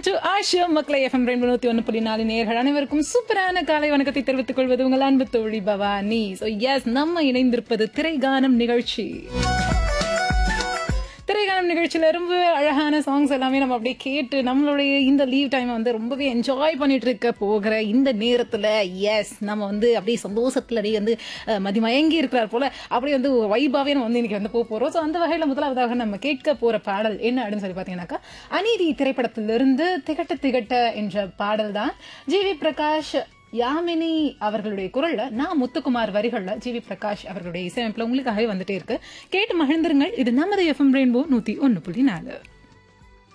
to Asha மக்களை FM ரெண்டு நூத்தி ஒன்று புள்ளி நாலு நேர்கள் அனைவருக்கும் சூப்பரான காலை வணக்கத்தை தெரிவித்துக் கொள்வது உங்கள் அன்பு தோழி பவானி ஸோ எஸ் நம்ம இணைந்திருப்பது திரைகானம் நிகழ்ச்சி திரைகானம் நிகழ்ச்சியில ரொம்ப அழகான சாங்ஸ் எல்லாமே நம்ம அப்படியே கேட்டு நம்மளுடைய இந்த லீவ் டைமை வந்து ரொம்பவே என்ஜாய் பண்ணிட்டு இருக்க போகிற இந்த நேரத்துல எஸ் நம்ம வந்து அப்படியே சந்தோஷத்துல அப்படியே வந்து அஹ், மதிமயங்கி இருக்கிறார் போல அப்படியே வந்து வைபாவே நம்ம வந்து இன்னைக்கு வந்து போக போறோம் ஸோ அந்த வகையில முதலாவதாக நம்ம கேட்க போற பாடல் என்ன அப்படின்னு சொல்லி பார்த்தீங்கன்னாக்கா அநீதி திரைப்படத்திலிருந்து திகட்ட திகட்ட என்ற பாடல் தான் ஜி வி பிரகாஷ் யாமினி அவர்களுடைய குரல்ல நான் முத்துக்குமார் வரிகள்ல ஜி வி பிரகாஷ் அவர்களுடைய இசையமைப்புல உங்களுக்காகவே வந்துட்டே இருக்கு கேட்டு மகிழ்ந்துருங்கள் இது நமது எஃப்எம் ரெயின்போ நூத்தி ஒன்னு புள்ளி நாலு